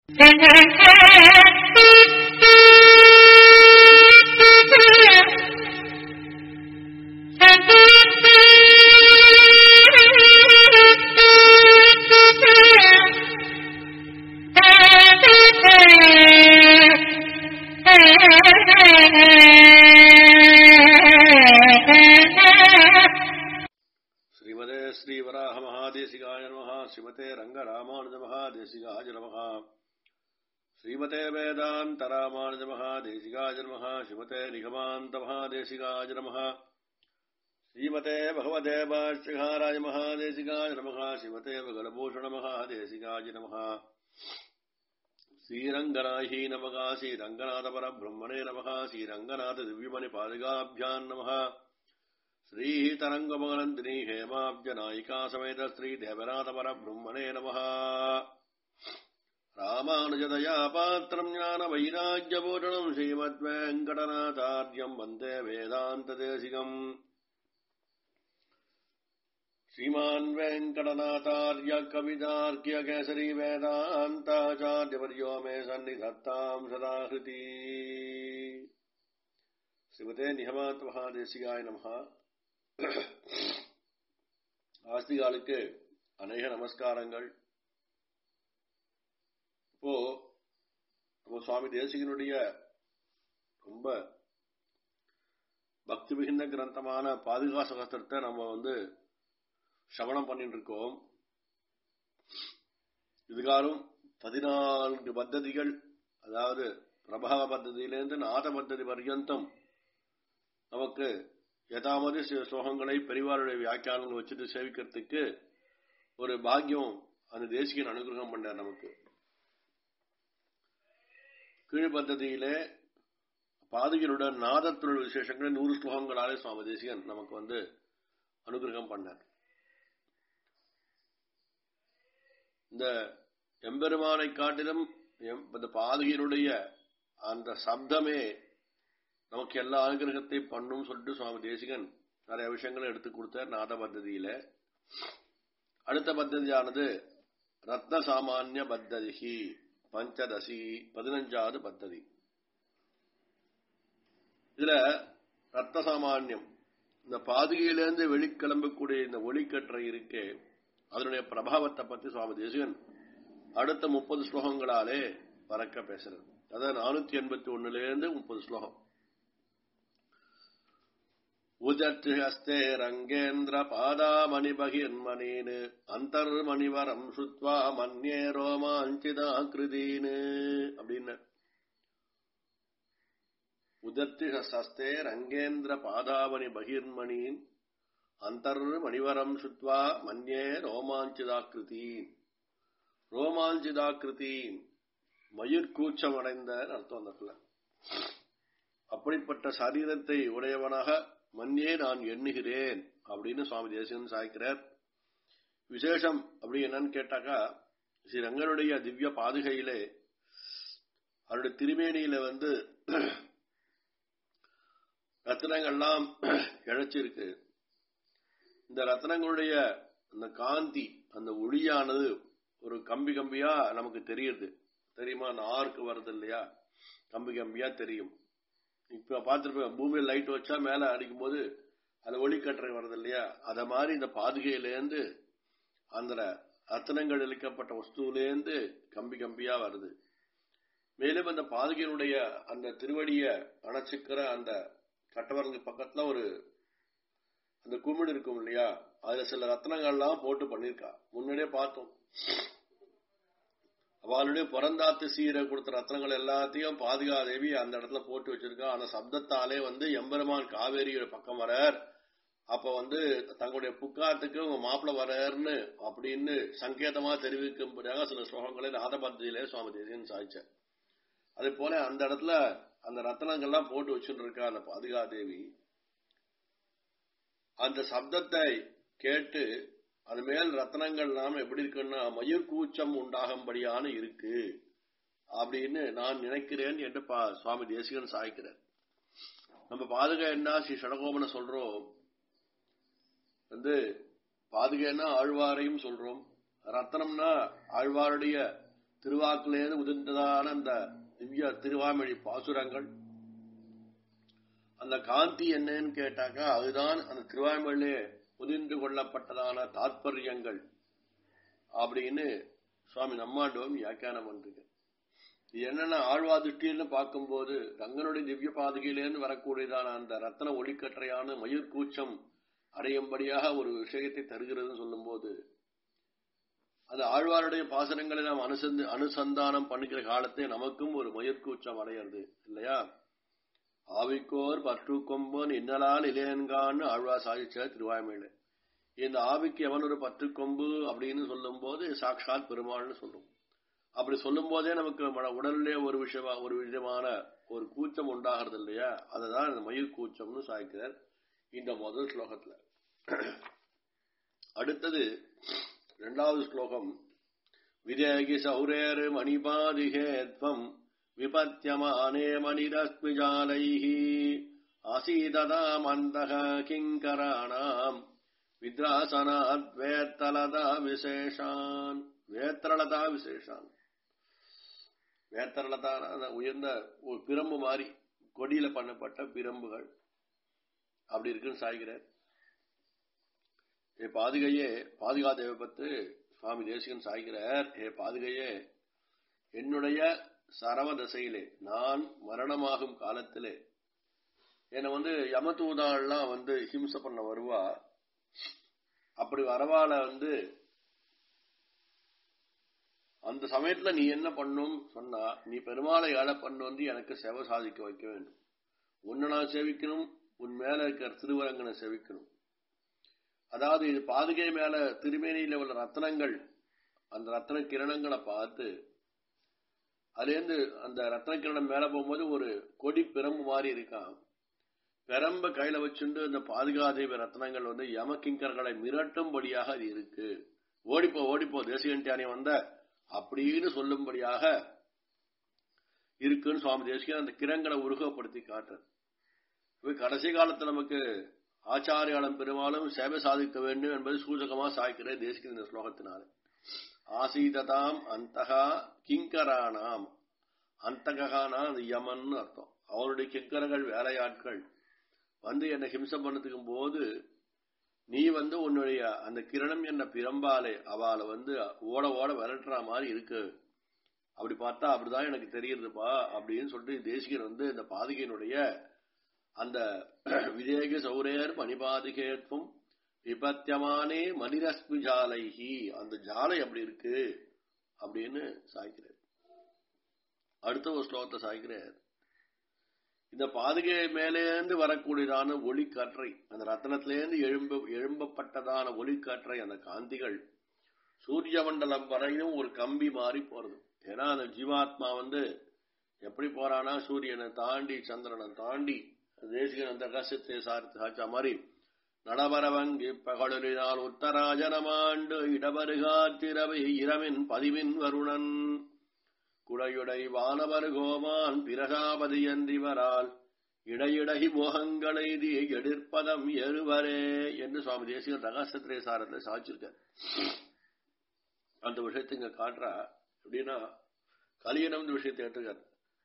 ஸ்ரீமதே ஸ்ரீவராக மகாதேசிகாய நமः ஸ்ரீமதே ரங்கராமானுஜ மகாதேசிகாய நமः ஸ்ரீமதே வேதாந்த ராமானுஜ மகாதேசிகாய நமः ஸ்ரீமதே நிகமாந்த மகாதேசிகாய நமः ஸ்ரீமதே பகவதே பாஷ்யகாராய மகாதேசிகாய நமः ஸ்ரீமதே பகலபூஷண மகாதேசிகாய நமः ஸ்ரீரங்கநாயகி நமக ஸ்ரீரங்கநாத பரபிரம்மணே நமக ஸ்ரீரங்கநாத திவ்யமணி பாதுகாபியான் நமः श्रीतरङ्गमगनन्दिनी हेमाब्जनायिका समेत श्रीदेवनाथपरब्रह्मणे नमः रामानुजदया पात्रम् ज्ञानवैराग्यपूरणम् श्रीमद्वेङ्कटनाथार्यम् वन्दे वेदान्तदेशिकम् श्रीमान् वेङ्कटनाथार्य कवितार्क्य केसरी वेदान्ताचार्यवर्यो मे सन्निधत्ताम् सदाहृति श्रीमते निहमात् महादेशिकाय नमः ஆஸ்திகாலுக்கு அநேக நமஸ்காரங்கள் இப்போ நம்ம சுவாமி தேசிகனுடைய ரொம்ப பக்தி மிகுந்த கிரந்தமான பாதுகா சகஸ்திரத்தை நம்ம வந்து சவணம் பண்ணிட்டு இருக்கோம் இதுகாரும் பதினான்கு பத்ததிகள் அதாவது பிரபாவ பத்ததியிலிருந்து நாத பத்ததி பர்யந்தம் நமக்கு யதாமதி சில ஸ்லோகங்களை பெரிவாருடைய வியாக்கியானங்கள் வச்சுட்டு சேவிக்கிறதுக்கு ஒரு பாக்கியம் அந்த தேசிகன் அனுகிரகம் பண்ணார் நமக்கு கீழ் பദ്ധதியிலே பாதகியுடன் நாதத்துள் விசேஷங்களை நூறு ஸ்லோகங்களாலே சுவாமி தேசிகன் நமக்கு வந்து அனுகிரகம் பண்ணார் இந்த எம்பெருமானை காட்டிலும் இந்த பாதகியருடைய அந்த சப்தமே நமக்கு எல்லா அனுகிரகத்தை பண்ணும் சொல்லிட்டு சுவாமி தேசிகன் நிறைய விஷயங்களை எடுத்து கொடுத்தார் நாத பத்ததியில அடுத்த பத்ததியானது ரத்ன சாமானிய பத்ததிகி பஞ்சதசி பதினஞ்சாவது பத்ததி இதுல ரத்ன சாமானியம் இந்த பாதுகையிலிருந்து வெளிக்கிளம்பக்கூடிய இந்த ஒளிக்கற்றை இருக்கே அதனுடைய பிரபாவத்தை பத்தி சுவாமி தேசிகன் அடுத்த முப்பது ஸ்லோகங்களாலே பறக்க பேசுறது அதாவது நானூத்தி எண்பத்தி ஒண்ணுல இருந்து முப்பது ஸ்லோகம் உஜத்ஹஸ்தே ரங்கேந்திர பாதாமணி பகிர்மணீன் அந்தர்மணிவரம் சுத்வா மன்யே ரோமாஞ்சிதாகிருதீன் அப்படின்னு உதத்திஹஸ்தே ரங்கேந்திர பாதாமணி பகிர்மணீன் அந்தர்மணிவரம் சுத்வா மன்யே ரோமாஞ்சிதாகிருதீன் ரோமாஞ்சிதாகிருதீன் மயிர்கூச்சம் அடைந்த அர்த்தம் அந்த இடத்துல அப்படிப்பட்ட சரீரத்தை உடையவனாக மன்னே நான் எண்ணுகிறேன் அப்படின்னு சுவாமி தேசிகன் சாய்க்கிறார் விசேஷம் அப்படி என்னன்னு கேட்டாக்கா ஸ்ரீ ரங்கனுடைய திவ்ய பாதுகையிலே அவருடைய திருமேனியில வந்து ரத்னங்கள்லாம் இழைச்சிருக்கு இந்த ரத்னங்களுடைய அந்த காந்தி அந்த ஒளியானது ஒரு கம்பி கம்பியா நமக்கு தெரியுது தெரியுமா அந்த ஆர்க்கு வருது இல்லையா கம்பி கம்பியா தெரியும் இப்ப பார்த்திருப்பேன் பூமியில் லைட் வச்சா மேல அடிக்கும் போது அது ஒளிக்கற்றை வருது இல்லையா அத மாதிரி இந்த பாதுகையிலேருந்து அந்த ரத்தனங்கள் இழுக்கப்பட்ட வஸ்துவிலேருந்து கம்பி கம்பியா வருது மேலும் அந்த பாதுகையினுடைய அந்த திருவடிய அணைச்சிக்கிற அந்த கட்டவரலுக்கு பக்கத்துல ஒரு அந்த குமிழ் இருக்கும் இல்லையா அதுல சில ரத்னங்கள்லாம் போட்டு பண்ணிருக்கா முன்னாடியே பார்த்தோம் அவளுடைய பிறந்தாத்து சீரை கொடுத்த ரத்னங்கள் எல்லாத்தையும் பாதுகா தேவி அந்த இடத்துல போட்டு வச்சிருக்கா அந்த சப்தத்தாலே வந்து எம்பெருமான் காவேரியோட பக்கம் வரார் அப்ப வந்து தங்களுடைய புக்காத்துக்கு உங்க மாப்பிள்ள வராருன்னு அப்படின்னு சங்கேதமா தெரிவிக்கும்படியாக சில ஸ்லோகங்களை நாதபத்தியிலே சுவாமி தேசியன் சாய்ச்சார் அதே போல அந்த இடத்துல அந்த ரத்னங்கள்லாம் போட்டு வச்சுட்டு இருக்கா அந்த பாதுகா தேவி அந்த சப்தத்தை கேட்டு அது மேல் ரத்னங்கள் நாம எப்படி இருக்குன்னா மயிர் கூச்சம் உண்டாகும்படியான இருக்கு அப்படின்னு நான் நினைக்கிறேன் என்று பா- சுவாமி தேசிகன் சாய்க்கிறார் நம்ம பாதுகா என்ன ஸ்ரீ சடகோபன சொல்றோம் வந்து பாதுகைன்னா ஆழ்வாரையும் சொல்றோம் ரத்னம்னா ஆழ்வாருடைய திருவாக்கிலேருந்து உதிர்ந்ததான அந்த திவ்ய திருவாமொழி பாசுரங்கள் அந்த காந்தி என்னன்னு கேட்டாக்கா அதுதான் அந்த திருவாய்மொழியிலே புதிந்து கொள்ளப்பட்டதான தாத்பரியங்கள் அப்படின்னு சுவாமி நம்மாண்டவம் வியாக்கியானம் பண்றது இது என்னன்னா ஆழ்வா திருஷ்டின்னு பார்க்கும்போது ரங்கனுடைய திவ்ய பாதுகையிலேருந்து வரக்கூடியதான அந்த ரத்தன ஒளிக்கற்றையான மயூர் கூச்சம் அடையும்படியாக ஒரு விஷயத்தை தருகிறதுன்னு சொல்லும்போது அது ஆழ்வாருடைய பாசனங்களை நாம் அனுசந்து அனுசந்தானம் பண்ணுகிற காலத்தை நமக்கும் ஒரு மயிர்கூச்சம் அடையிறது இல்லையா ஆவிக்கோர் பற்று கொம்பன் இன்னலால் இளையன்கான்னு ஆழ்வா சாதிச்ச திருவாய்மையில இந்த ஆவிக்கு எவன் ஒரு பற்று கொம்பு அப்படின்னு சொல்லும் போது சாட்சாத் பெருமாள்னு சொல்லும் அப்படி சொல்லும் போதே நமக்கு உடல்லே ஒரு விஷயமா ஒரு விதமான ஒரு கூச்சம் உண்டாகிறது இல்லையா அதுதான் இந்த மயிர் கூச்சம்னு சாய்க்கிறார் இந்த முதல் ஸ்லோகத்துல அடுத்தது இரண்டாவது ஸ்லோகம் விதேகி சௌரேர் மணிபாதிகேத்வம் விபத்தியமானே மணிரஸ்மிஜாலைः ஆசீததாமந்தக கிங்கராணாம் வித்ராசனாத் வேத்தலதா விசேஷான் வேத்திரலதா விசேஷான் வேத்திரலதான அந்த உயர்ந்த ஒரு பிரம்பு மாதிரி கொடியில பண்ணப்பட்ட பிரம்புகள் அப்படி இருக்குன்னு சாய்கிறார் ஏ பாதுகையே பாதுகா தேவபத்து சுவாமி தேசிகன் சாய்கிறார் ஏ பாதுகையே என்னுடைய சரவ தசையிலே நான் மரணமாகும் காலத்திலே என்னை வந்து யமதூதாள்லாம் வந்து ஹிம்சை பண்ண வருவா அப்படி வரவால வந்து அந்த சமயத்துல நீ என்ன பண்ணும் சொன்னா நீ பெருமாளை ஏழை பண்ணு வந்து எனக்கு சேவை சாதிக்க வைக்க வேண்டும் உன்னை நான் சேவிக்கணும் உன் மேல இருக்கிற திருவரங்கனை சேவிக்கணும் அதாவது இது பாதுகை மேல திருமேனியில உள்ள ரத்னங்கள் அந்த ரத்ன கிரணங்களை பார்த்து அதுலேருந்து அந்த ரத்ன கிரணம் மேல போகும்போது ஒரு கொடி பிரம்பு மாதிரி இருக்கான் பெரம்ப கையில வச்சுண்டு அந்த பாதுகாதேவி ரத்னங்கள் வந்து யமகிங்கர்களை மிரட்டும்படியாக அது இருக்கு ஓடிப்போ ஓடிப்போ தேசிகண்டியானி வந்த அப்படின்னு சொல்லும்படியாக இருக்குன்னு சுவாமி தேசிகன் அந்த கிரங்களை உருகப்படுத்தி காட்டுற கடைசி காலத்துல நமக்கு ஆச்சாரியாளம் பெருமாளும் சேவை சாதிக்க வேண்டும் என்பது சூசகமா சாய்க்கிற தேசிகன் இந்த ஸ்லோகத்தினால ஆசீததாம் அந்தகா கிங்கரானாம் அந்தகானா அது யமன் அர்த்தம் அவருடைய கிங்கரங்கள் வேலையாட்கள் வந்து என்னை ஹிம்சம் பண்ணதுக்கும் போது நீ வந்து உன்னுடைய அந்த கிரணம் என்ன பிரம்பாலே அவளை வந்து ஓட ஓட விரட்டுற மாதிரி இருக்கு அப்படி பார்த்தா அப்படிதான் எனக்கு தெரியுதுப்பா அப்படின்னு சொல்லிட்டு தேசிகன் வந்து இந்த பாதுகையினுடைய அந்த விதேக சௌரேர் மணிபாதிகேத்வம் விபத்தியமானே மணிரஸ்மி ஜாலைஹி அந்த ஜாலை அப்படி இருக்கு அப்படின்னு சாய்க்கிறார் அடுத்த ஒரு ஸ்லோகத்தை சாய்க்கிறார் இந்த பாதுகை மேலேந்து வரக்கூடியதான ஒளிக்காற்றை அந்த ரத்தனத்திலேருந்து எழும்ப எழும்பப்பட்டதான ஒளிக்காற்றை அந்த காந்திகள் சூரிய மண்டலம் வரையும் ஒரு கம்பி மாறி போறது ஏன்னா அந்த ஜீவாத்மா வந்து எப்படி போறானா சூரியனை தாண்டி சந்திரனை தாண்டி தேசிகன் அந்த ரகசியத்தை சாச்சா மாதிரி நடபரவங்கி பகலினால் உத்தராஜனமாண்டு இடபருகாத்திரவை இரவின் பதிவின் வருணன் குடையுடை வானவர் கோமான் பிரசாபதி என்றிவரால் இடையிடகி மோகங்களெய்தி எதிர்ப்பதம் எருவரே என்று சுவாமி தேசிகன் ரகசியத்திரை சாரத்தை சாச்சிருக்கார் அந்த விஷயத்தை இங்க காட்டுறா எப்படின்னா கலியனம் விஷயத்தை ஏற்றுக்கார்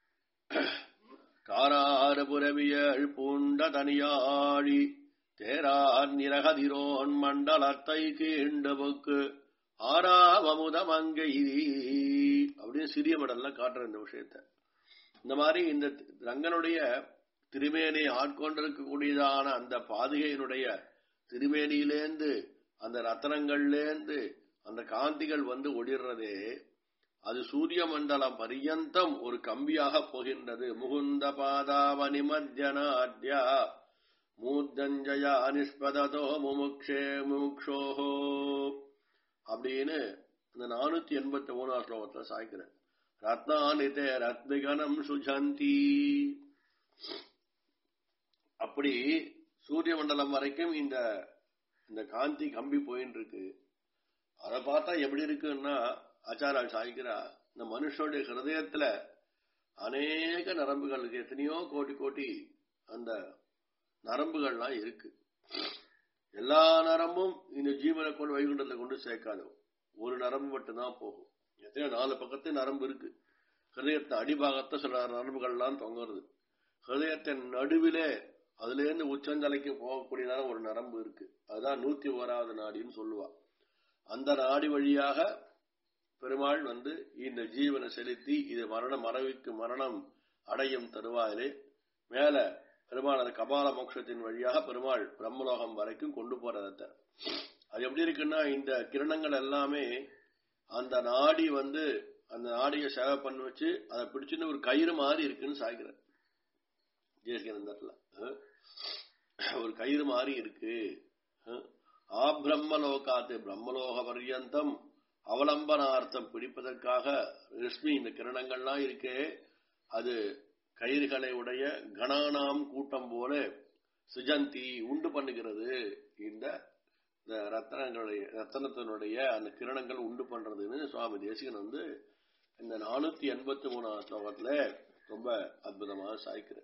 காராறு புறவியல் பூண்ட தனியாழி தேரார் நிரகதிரோன் மண்டலத்தை கீண்டவுக்கு ஆறாவமுதம் அங்கே அப்படின்னு சிறிய மடல்ல காட்டுற இந்த விஷயத்த இந்த மாதிரி இந்த ரங்கனுடைய திருமேனை ஆட்கொண்டிருக்கக்கூடியதான அந்த பாதுகையினுடைய திருமேனியிலேந்து அந்த ரத்தனங்கள்லேந்து அந்த காந்திகள் வந்து ஒளிர்றதே அது சூரிய மண்டலம் பரியந்தம் ஒரு கம்பியாக போகின்றது முகுந்த பாதாவனி மத்தியனாட்யா மூர்தஞ்சயா நிஷ்பததோ முமுக்ஷே முமுக்ஷோஹோ அப்படின்னு இந்த நானூத்தி எண்பத்தி மூணாம் ஸ்லோகத்துல சாய்க்கிறேன் ரத்னானிதே ரத்மிகனம் சுஜந்தி அப்படி சூரிய மண்டலம் வரைக்கும் இந்த இந்த காந்தி கம்பி போயின்னு இருக்கு அதை பார்த்தா எப்படி இருக்குன்னா ஆச்சாரால் சாய்க்கிறா இந்த மனுஷனுடைய ஹிருதயத்துல அநேக நரம்புகள் இருக்கு எத்தனையோ கோடி கோடி அந்த நரம்புகள்லாம் இருக்கு எல்லா நரம்பும் இந்த ஜீவனை கொண்டு வைகுண்டத்தை கொண்டு சேர்க்காது ஒரு நரம்பு மட்டும்தான் போகும் எத்தனையோ நாலு பக்கத்து நரம்பு இருக்கு ஹிருதயத்தின் அடிபாகத்தை சில நரம்புகள்லாம் தொங்குறது ஹிருதயத்தின் நடுவிலே அதுல இருந்து உச்சந்தலைக்கு போகக்கூடியதான ஒரு நரம்பு இருக்கு அதுதான் நூத்தி ஓராவது நாடின்னு சொல்லுவா அந்த நாடி வழியாக பெருமாள் வந்து இந்த ஜீவனை செலுத்தி இது மரண மறைவுக்கு மரணம் அடையும் தருவாயிலே மேல பெருமாள் அந்த கபால மோட்சத்தின் வழியாக பெருமாள் பிரம்மலோகம் வரைக்கும் கொண்டு போறத அது எப்படி இருக்குன்னா இந்த கிரணங்கள் எல்லாமே அந்த நாடி வந்து அந்த நாடியை சேவை பண்ணி வச்சு அதை பிடிச்சுன்னு ஒரு கயிறு மாதிரி இருக்குன்னு சாய்க்கிறார் ஜெயசகனந்தர்ல ஒரு கயிறு மாதிரி இருக்கு ஆ பிரம்மலோகாத்து பிரம்மலோக பர்யந்தம் அவலம்பனார்த்தம் பிடிப்பதற்காக ரஷ்மி இந்த கிரணங்கள்லாம் இருக்கே அது கயிறுகளை உடைய கணானாம் கூட்டம் போல சுஜந்தி உண்டு பண்ணுகிறது இந்த ரத்தனங்களுடைய ரத்தனத்தினுடைய அந்த கிரணங்கள் உண்டு பண்றதுன்னு சுவாமி தேசிகன் வந்து இந்த நானூத்தி எண்பத்தி மூணாவது ஸ்லோகத்துல ரொம்ப அற்புதமாக சாய்க்கிறார்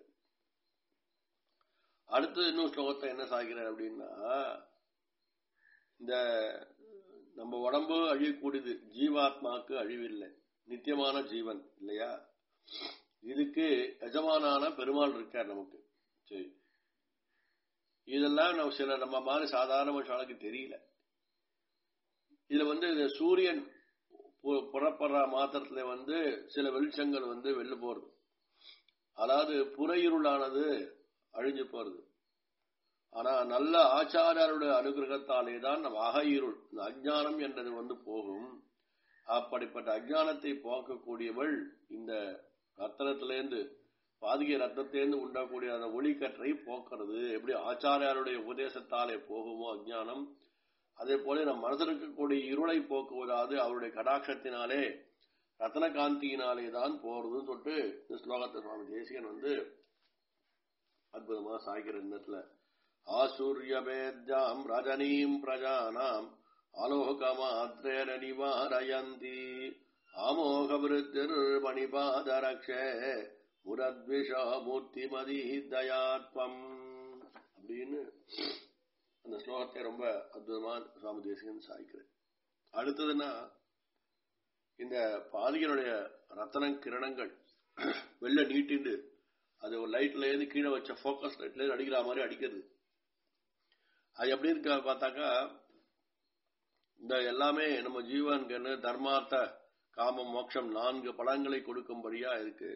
அடுத்தது இன்னும் ஸ்லோகத்தை என்ன சாய்க்கிறார் அப்படின்னா இந்த நம்ம உடம்பு அழியக்கூடியது ஜீவாத்மாக்கு அழிவில்லை நித்தியமான ஜீவன் இல்லையா இதுக்கு எஜமானான பெருமாள் இருக்கார் நமக்கு சரி இதெல்லாம் நம்ம சில நம்ம மாதிரி சாதாரண மனுஷாளுக்கு தெரியல இதுல வந்து சூரியன் புறப்படுற மாத்திரத்துல வந்து சில வெளிச்சங்கள் வந்து வெளில போறது அதாவது புற இருளானது அழிஞ்சு போறது ஆனா நல்ல ஆச்சாரியருடைய அனுகிரகத்தாலே தான் நம் அக இருள் இந்த அஜானம் என்றது வந்து போகும் அப்படிப்பட்ட அஜானத்தை போக்கக்கூடியவள் இந்த ரத்தனத்திலேருந்து பாதிகை ரத்தத்திலேருந்து உண்டாக்கூடிய அந்த ஒளிக்கற்றை போக்குறது எப்படி ஆச்சாரியாருடைய உபதேசத்தாலே போகுமோ அஜானம் அதே போல நம் மனதில் இருக்கக்கூடிய இருளை போக்குவதாவது அவருடைய கடாட்சத்தினாலே ரத்னகாந்தியினாலே தான் போறதுன்னு சொல்லிட்டு இந்த ஸ்லோகத்தை சுவாமி தேசிகன் வந்து அற்புதமா சாய்க்கிற இடத்துல ஆசூரியவேத்யாம் ரஜனீம் பிரஜானாம் ஆலோகமாத்திரேன நிவாரயந்தி ஆமோக விருத்திர் மணிபாதரக்ஷே முரத்விஷா மூர்த்திமதி தயாத்வம் அப்படின்னு அந்த ஸ்லோகத்தை ரொம்ப அற்புதமா சுவாமி தேசிகன் சாய்க்கிறேன் அடுத்ததுன்னா இந்த பாதிகளுடைய ரத்தன கிரணங்கள் வெள்ள நீட்டிண்டு அது ஒரு லைட்ல இருந்து கீழே வச்ச போக்கஸ் லைட்ல இருந்து அடிக்கிற மாதிரி அடிக்கிறது அது எப்படி இருக்க பார்த்தாக்கா இந்த எல்லாமே நம்ம ஜீவன்கன்னு தர்மார்த்த காம மோட்சம் நான்கு பலன்களை கொடுக்கும்படியா இருக்கு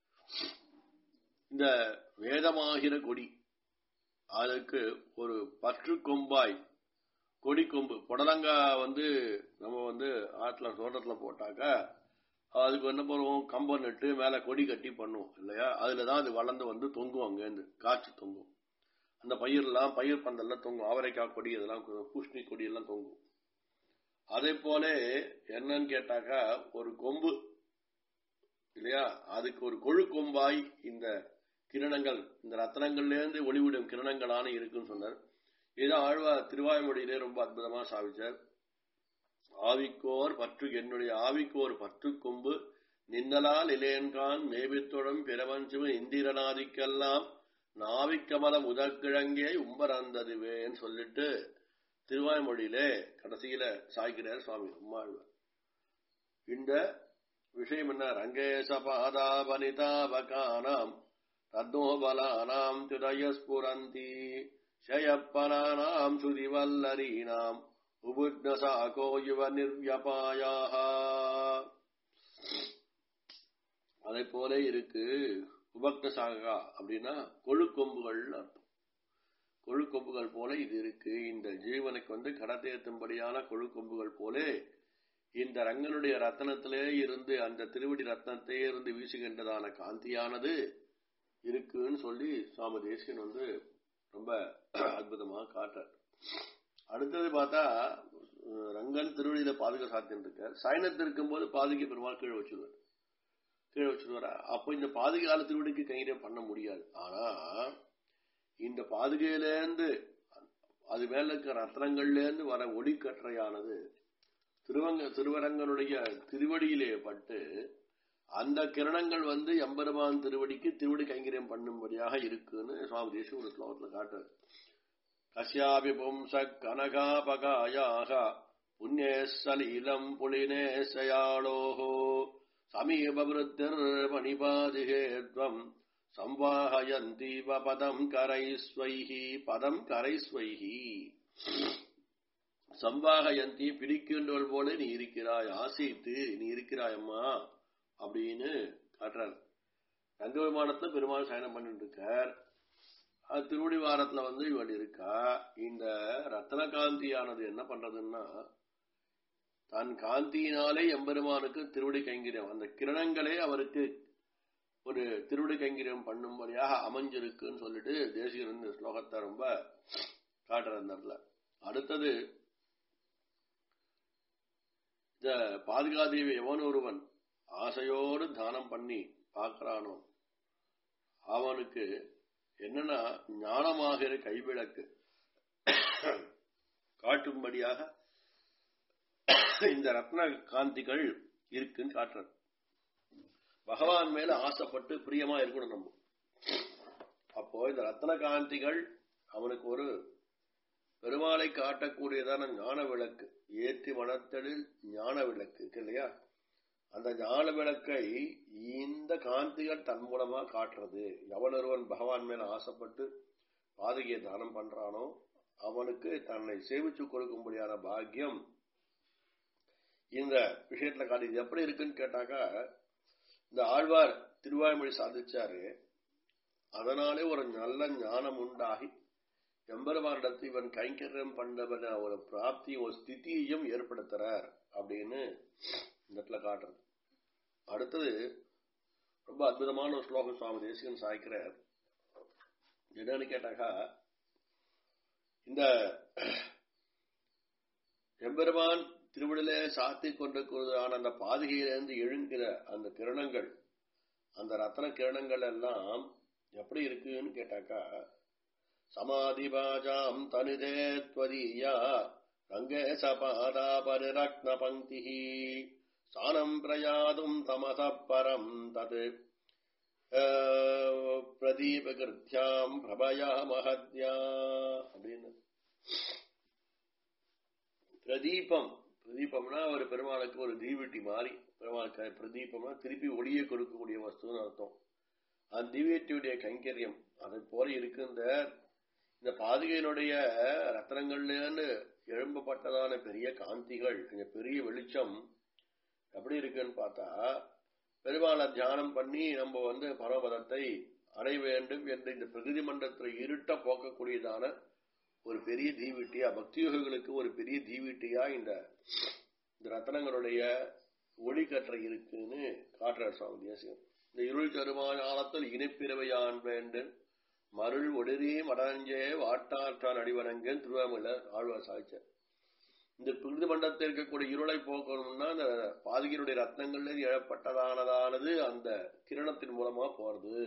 இந்த வேதமாகிற கொடி அதுக்கு ஒரு பற்று கொம்பாய் கொடி கொம்பு புடலங்கா வந்து நம்ம வந்து ஆற்றுல தோட்டத்துல போட்டாக்கா அதுக்கு என்ன பண்ணுவோம் கம்பம் நட்டு மேல கொடி கட்டி பண்ணுவோம் இல்லையா அதுலதான் அது வளர்ந்து வந்து தொங்கும் அங்கேருந்து காய்ச்சி தொங்கும் அந்த பயிரெல்லாம் பயிர் பந்தல்லாம் தொங்கும் அவரைக்காய் கொடி இதெல்லாம் பூஷ்ணி கொடி எல்லாம் தொங்கும் அதே போல என்னன்னு கேட்டாக்கா ஒரு கொம்பு இல்லையா அதுக்கு ஒரு கொழு கொம்பாய் இந்த கிரணங்கள் இந்த ரத்தனங்கள்ல இருந்து ஒளிவிடும் கிரணங்களான இருக்குன்னு சொன்னார் இது ஆழ்வா திருவாய்மொழியிலே ரொம்ப அற்புதமா சாவிச்சார் ஆவிக்கோர் பற்று என்னுடைய ஆவிக்கோர் பற்று கொம்பு நின்னலால் இளையன்கான் மேபித்துடன் பிறவஞ்சுவ இந்திரநாதிக்கெல்லாம் நாவிக்கமல முதற்கிழங்கே உம்பரந்ததுவேன்னு சொல்லிட்டு திருவாய்மொழியிலே கடைசியில சாய்க்கிறார் சுவாமி அம்மாழ்வார் இந்த விஷயம் என்ன ரங்கேச பாதாபனிதாபகானாம் தத்னோபலானாம் திரயஸ்புரந்தி ஷயப்பனானாம் சுதிவல்லரீனாம் உபுத்னசாகோ யுவ நிர்வியபாயாக அதை போல இருக்கு உபக்த சாகா அப்படின்னா கொழுக்கொம்புகள் அர்த்தம் கொழுக்கொம்புகள் போல இது இருக்கு இந்த ஜீவனுக்கு வந்து கடத்தேத்தும்படியான கொழுக்கொம்புகள் போல இந்த ரங்கனுடைய ரத்தனத்திலே இருந்து அந்த திருவடி ரத்னத்திலே இருந்து வீசுகின்றதான காந்தியானது இருக்குன்னு சொல்லி சுவாமி தேசியன் வந்து ரொம்ப அற்புதமாக காட்டுறார் அடுத்தது பார்த்தா ரங்கன் திருவடியில பாதுகா சாத்தியம் இருக்க சயனத்தில் இருக்கும்போது பாதுகை பெருமாள் கீழே வச்சுருவார் கீழே வச்சுருவாரா அப்போ இந்த பாதுகால திருவடிக்கு கைங்கரியம் பண்ண முடியாது ஆனா இந்த பாதுகையிலேருந்து அது மேல இருக்கிற ரத்னங்கள்ல இருந்து வர ஒளிக்கற்றையானது திருவங்க திருவரங்கனுடைய திருவடியிலே பட்டு அந்த கிரணங்கள் வந்து எம்பெருமான் திருவடிக்கு திருவடி கைங்கரியம் பண்ணும்படியாக இருக்குன்னு சுவாமி தேசியம் ஒரு ஸ்லோகத்துல காட்டுறாரு கசியாபி பும்ச கனகாபகாயாக புண்ணிய சலீலம் புலினேசயாளோஹோ சமீபவருத்திர் மணிபாதிகேத்வம் சம்வாஹயந்தீவ பதம் கரைஸ்வைஹி பதம் கரைஸ்வைஹி சம்வாகயந்தி பிடிக்கின்றவள் போல நீ இருக்கிறாய் ஆசைத்து நீ இருக்கிறாய் அம்மா அப்படின்னு காட்டுறார் ரங்க விமானத்துல பெருமாள் சயனம் பண்ணிட்டு இருக்கார் அது திருவடி வாரத்துல வந்து இவள் இருக்கா இந்த ரத்ன காந்தியானது என்ன பண்றதுன்னா தன் காந்தியினாலே எம்பெருமானுக்கு திருவடி கைங்கிரியம் அந்த கிரணங்களே அவருக்கு ஒரு திருவடி கைங்கிரியம் பண்ணும்படியாக அமைஞ்சிருக்குன்னு சொல்லிட்டு தேசியர் இந்த ஸ்லோகத்தை ரொம்ப காட்டுற அந்த இடத்துல அடுத்தது இந்த பாதுகாதேவி எவன் ஒருவன் ஆசையோடு தானம் பண்ணி பார்க்கிறானோ அவனுக்கு என்னன்னா ஞானமாகிற கைவிளக்கு காட்டும்படியாக இந்த ரத்ன காந்திகள் இருக்குன்னு காட்டுறது பகவான் மேல ஆசைப்பட்டு பிரியமா இருக்கணும் நம்ம அப்போ இந்த ரத்ன காந்திகள் அவனுக்கு ஒரு பெருமாளை காட்டக்கூடியதான ஞான விளக்கு ஏற்றி வளர்த்தலில் ஞான விளக்கு இருக்கு இல்லையா அந்த ஞான விளக்கை இந்த காந்திகள் தன் மூலமா காட்டுறது எவனொருவன் பகவான் மேல ஆசைப்பட்டு பாதகியை தானம் பண்றானோ அவனுக்கு தன்னை சேவிச்சு கொடுக்கும்படியான பாக்கியம் இந்த விஷயத்துல காட்டி இது எப்படி இருக்குன்னு கேட்டாக்கா இந்த ஆழ்வார் திருவாய்மொழி சாதிச்சாரு அதனாலே ஒரு நல்ல ஞானம் உண்டாகி எம்பெருமானிடத்து இவன் கைங்கரியம் பண்ணவன ஒரு பிராப்தி ஒரு ஸ்திதியையும் ஏற்படுத்துறார் அப்படின்னு இந்த இடத்துல காட்டுறது அடுத்தது ரொம்ப அற்புதமான ஒரு ஸ்லோகம் சுவாமி தேசிகன் சாய்க்கிறார் என்னன்னு கேட்டாக்கா இந்த எம்பெருமான் திருவிழலே சாத்தி கொண்டிருக்கிறதான அந்த பாதுகையிலிருந்து எழுங்கிற அந்த கிரணங்கள் அந்த ரத்ன கிரணங்கள் எல்லாம் எப்படி இருக்குன்னு கேட்டாக்கா சமாதிபாஜாம் தனிதே त्वदीया ரங்கே சபாதா பரிரக்ன பங்கி சானம் பிரயாதும் தமச பரம் தத் பிரதீபகிருத்தியாம் பிரபயா மகத்யா அப்படின்னு பிரதீபம் பிரதீபம்னா ஒரு பெருமாளுக்கு ஒரு தீவெட்டி மாறி பெருமாளுக்கு பிரதீபம்னா திருப்பி ஒளியை கொடுக்கக்கூடிய வஸ்துன்னு அர்த்தம் அந்த தீவெட்டியுடைய கைங்கரியம் அதை போல இருக்கின்ற இந்த பாதுகையினுடைய ரத்னங்கள்லேருந்து எழும்பப்பட்டதான பெரிய காந்திகள் இந்த பெரிய வெளிச்சம் எப்படி இருக்குன்னு பார்த்தா பெருமாளை தியானம் பண்ணி நம்ம வந்து பரமபதத்தை அடைய வேண்டும் என்று இந்த பிரகிருதி மண்டலத்தில் இருட்ட போக்கக்கூடியதான ஒரு பெரிய தீவிட்டியா பக்தியோகிகளுக்கு ஒரு பெரிய தீவிட்டியா இந்த இந்த ரத்னங்களுடைய ஒளிக்கற்றை இருக்குன்னு காட்டுறார் சுவாமி தேசியம் இந்த இருள் தருமானத்தில் இணைப்பிறவையான் வேண்டும் மருள் ஒடுரி மடஞ்சே வாட்டாற்றான் அடிவரங்கன் திருவாமூலர் ஆழ்வார் சாய்ச்சார் இந்த புரிந்து மண்டலத்தில் இருக்கக்கூடிய இருளை போக்கணும்னா அந்த பாதகியருடைய ரத்னங்கள்ல எழப்பட்டதானதானது அந்த கிரணத்தின் மூலமா போறது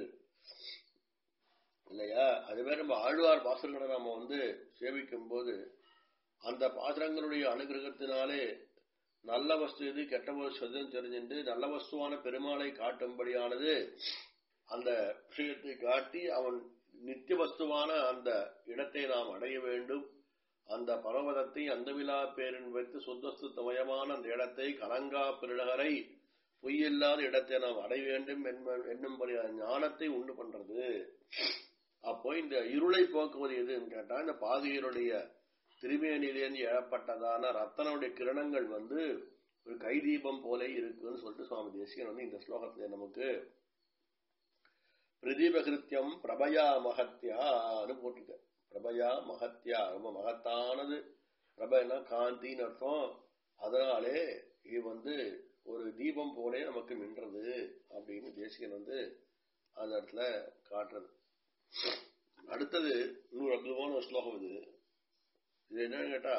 இல்லையா அதுவே நம்ம ஆழ்வார் பாசுரங்களை நாம வந்து சேவிக்கும் போது அந்த பாசுரங்களுடைய அனுகிரகத்தினாலே நல்ல வஸ்து எது கெட்ட வஸ்து எதுன்னு தெரிஞ்சுட்டு நல்ல வஸ்துவான பெருமாளை காட்டும்படியானது அந்த விஷயத்தை காட்டி அவன் நித்திய வஸ்துவான அந்த இடத்தை நாம் அடைய வேண்டும் அந்த பரவதத்தை அந்தவிழா பேரின் வைத்து சுத்தஸ்து தமயமான அந்த இடத்தை கலங்கா பெருநகரை பொய்யில்லாத இடத்தை நாம் அடைய வேண்டும் என்னும்படி ஞானத்தை உண்டு பண்றது அப்போ இந்த இருளை போக்குவது எதுன்னு கேட்டா இந்த பாதியருடைய திருமேனிலேருந்து எழப்பட்டதான ரத்தனுடைய கிரணங்கள் வந்து ஒரு கைதீபம் போல இருக்குன்னு சொல்லிட்டு சுவாமி தேசிகன் வந்து இந்த ஸ்லோகத்துல நமக்கு பிரதீபகிருத்தியம் பிரபயா மகத்யான்னு போட்டிருக்க பிரபயா மகத்யா ரொம்ப மகத்தானது பிரபனா காந்தின்னு அர்த்தம் அதனாலே இது வந்து ஒரு தீபம் போலே நமக்கு மின்றது அப்படின்னு தேசிகன் வந்து அந்த இடத்துல காட்டுறது அடுத்தது இன்னொரு அற்புதமான ஒரு ஸ்லோகம் இது இது என்னன்னு கேட்டா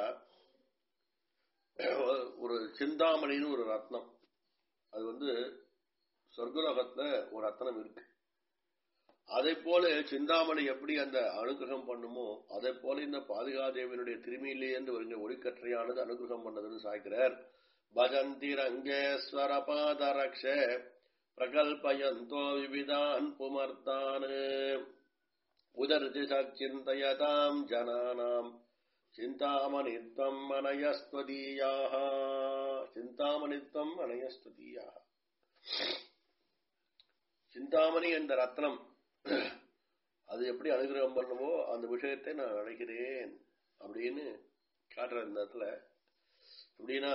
ஒரு சிந்தாமணின்னு ஒரு ரத்னம் அது வந்து சொர்க்கலோகத்துல ஒரு ரத்னம் இருக்கு அதை போல சிந்தாமணி எப்படி அந்த அனுகிரகம் பண்ணுமோ அதை போல இந்த பாதுகாதேவனுடைய திருமையிலேருந்து வருகிற ஒளிக்கற்றையானது அனுகிரகம் பண்ணதுன்னு சாய்க்கிறார் பஜந்தி ரங்கேஸ்வர பாதரக்ஷ பிரகல்பயந்தோ விவிதான் புமர்த்தான் உதர்தி சிந்தயதாம் ஜனானாம் சிந்தாமணித்வம் அனயஸ்வதீயாக சிந்தாமணித்வம் அனயஸ்வதீயாக சிந்தாமணி என்ற ரத்னம் அது எப்படி அனுகிரகம் பண்ணுமோ அந்த விஷயத்தை நான் அழைக்கிறேன் அப்படின்னு காட்டுற இந்த இடத்துல எப்படின்னா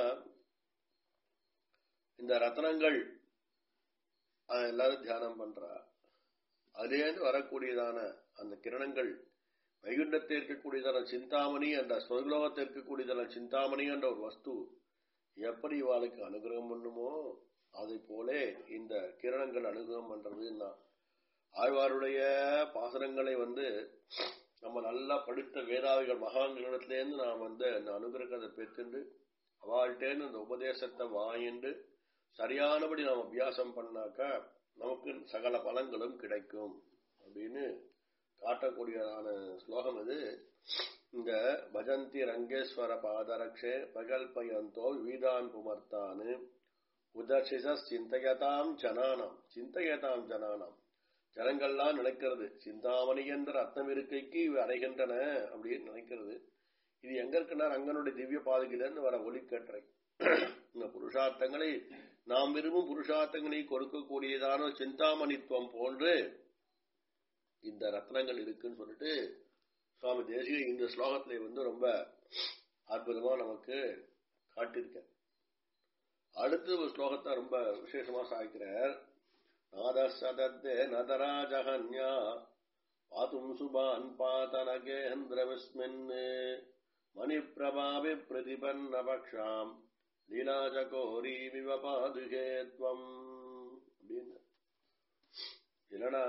இந்த ரத்னங்கள் அதை எல்லாரும் தியானம் பண்றா அதுலேருந்து வரக்கூடியதான அந்த கிரணங்கள் வைகுண்டத்தில் இருக்கக்கூடியதான சிந்தாமணி என்ற சொர்லோகத்தில் இருக்கக்கூடியதான சிந்தாமணி என்ற ஒரு வஸ்து எப்படி இவாளுக்கு அனுகிரகம் பண்ணுமோ அதை போல இந்த கிரணங்கள் அனுகிரகம் பண்றதுன்னா ஆழ்வாருடைய பாசனங்களை வந்து நம்ம நல்லா படித்த வேதாவிகள் மகான்களிடத்திலேருந்து நாம் வந்து அந்த அனுகிரகத்தை பெற்றுண்டு அவள்கிட்டேருந்து அந்த உபதேசத்தை வாங்கிண்டு சரியானபடி நாம் அபியாசம் பண்ணாக்கா நமக்கு சகல பலன்களும் கிடைக்கும் அப்படின்னு காட்டக்கூடியதான ஸ்லோகம் இது இந்த பஜந்தி ரங்கேஸ்வர பாதரக்ஷே பகல்பயந்தோ வீதான் புமர்த்தானு உதர்ஷிச சிந்தையதாம் ஜனானாம் சிந்தையதாம் ஜனானாம் ஜனங்கள்லாம் நினைக்கிறது சிந்தாமணி என்ற ரத்னம் இருக்கைக்கு இவை அடைகின்றன அப்படின்னு நினைக்கிறது இது எங்க இருக்குன்னா ரங்கனுடைய திவ்ய பாதுகிலிருந்து வர ஒலிக்கற்றை இந்த புருஷார்த்தங்களை நாம் விரும்பும் புருஷார்த்தங்களை கொடுக்கக்கூடியதான சிந்தாமணித்துவம் போன்று இந்த ரத்னங்கள் இருக்குன்னு சொல்லிட்டு சுவாமி தேசிக இந்த ஸ்லோகத்திலே வந்து ரொம்ப அற்புதமா நமக்கு காட்டியிருக்க அடுத்த ஒரு ஸ்லோகத்தை ரொம்ப விசேஷமா சாய்க்கிறார் நாதசதத்தே நதராஜகன்யா பாத்தும் சுபான் பாதனகேந்திர விஸ்மின் மணிப்பிரபாவி பிரதிபன்ன பக்ஷாம் லீலாஜகோரீமிவ பாதுகே துவம் அப்படின்னு இல்லைன்னா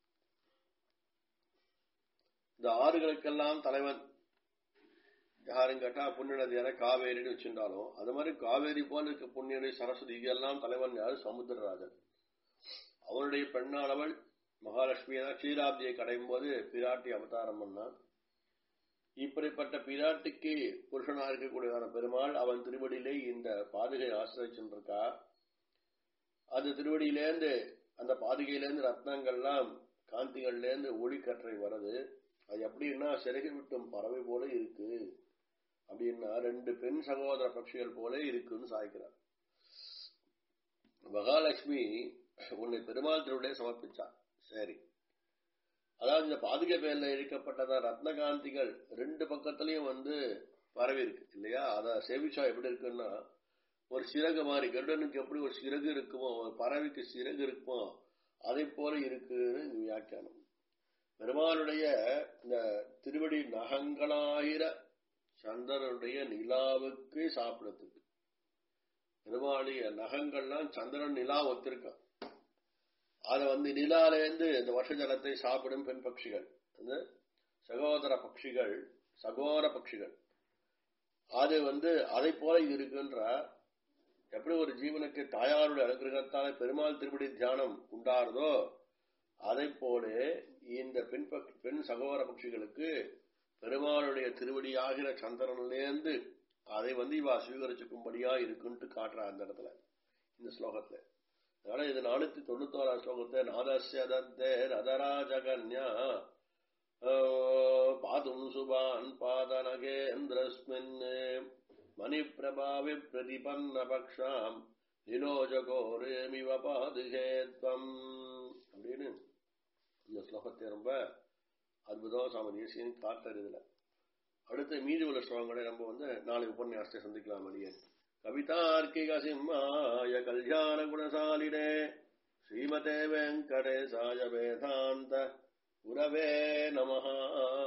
இந்த ஆறுகளுக்கெல்லாம் தலைவன் யாரும் கேட்டா புண்ணிய நதியான காவேரின்னு வச்சிருந்தாலும் அது மாதிரி காவேரி போல இருக்க புண்ணிய நதி சரஸ்வதி இதெல்லாம் தலைவன் யாரு சமுத்திரராஜன் அவனுடைய பெண்ணானவள் மகாலட்சுமியை தான் க்ஷீராப்தியை கடையும் போது பிராட்டி அவதாரம் பண்ணான் இப்படிப்பட்ட பிராட்டிக்கு புருஷனா இருக்கக்கூடியதான பெருமாள் அவன் திருவடியிலே இந்த பாதுகை ஆசிரியச்சிருக்கா அந்த திருவடியிலேருந்து அந்த பாதுகையிலேருந்து ரத்னங்கள்லாம் காந்திகள்லேருந்து ஒளிக்கற்றை வருது அது எப்படின்னா சிறகு விட்டும் பறவை போல இருக்கு அப்படின்னா ரெண்டு பெண் சகோதர பட்சிகள் போல இருக்குன்னு சாய்க்கிறார் மகாலட்சுமி உன்னை பெருமாள் திருவிடைய சமர்ப்பிச்சா சரி அதாவது இந்த பாதுகை பேர்ல இழுக்கப்பட்டதா ரத்னகாந்திகள் ரெண்டு பக்கத்துலயும் வந்து பரவி இருக்கு இல்லையா அத சேவிச்சா எப்படி இருக்குன்னா ஒரு சிறகு மாதிரி கருடனுக்கு எப்படி ஒரு சிறகு இருக்குமோ ஒரு பறவைக்கு சிறகு இருக்குமோ அதை போல இருக்குன்னு இந்த வியாக்கியானம் பெருமானுடைய இந்த திருவடி நகங்களாயிர சந்திரனுடைய நிலாவுக்கு சாப்பிடறதுக்கு பெருமாளுடைய நகங்கள்லாம் சந்திரன் நிலா ஒத்திருக்கான் அத வந்து நிலாலேருந்து இந்த வருஷ ஜலத்தை சாப்பிடும் பெண் பட்சிகள் அந்த சகோதர பட்சிகள் சகோர பட்சிகள் அது வந்து அதை போல இது இருக்குன்ற எப்படி ஒரு ஜீவனுக்கு தாயாருடைய அனுகிரகத்தால பெருமாள் திருப்படி தியானம் உண்டாருதோ அதை போல இந்த பெண் பெண் சகோதர பட்சிகளுக்கு பெருமாளுடைய திருவடியாகிற சந்திரன்லேருந்து அதை வந்து இவா சுவீகரிச்சுக்கும்படியா இருக்குன்ட்டு காட்டுறா அந்த இடத்துல இந்த ஸ்லோகத்துல அதனால இது நானூத்தி தொண்ணூத்தோராம் ஸ்லோகத்தை நாதஸ்ய தத்தே ரதராஜகன்யா பாதும் சுபான் பாதனகேந்திரஸ்மின் மணிப்பிரபாவி பிரதிபன்ன பக்ஷாம் நிலோஜகோரேமிவ பாதுகேத்வம் அப்படின்னு இந்த ஸ்லோகத்தை ரொம்ப அற்புதம் சாமி தேசியன் காட்டுறது இதுல அடுத்து மீதி உள்ள ஸ்லோகங்களை நம்ம வந்து நாளை உபன்யாசத்தை சந்திக்கலாம் அடியே கவிதார்க்கிக சிம்மாய கல்யாண குணசாலினே ஸ்ரீமதே வெங்கடேசாய வேதாந்த குரவே நமஹா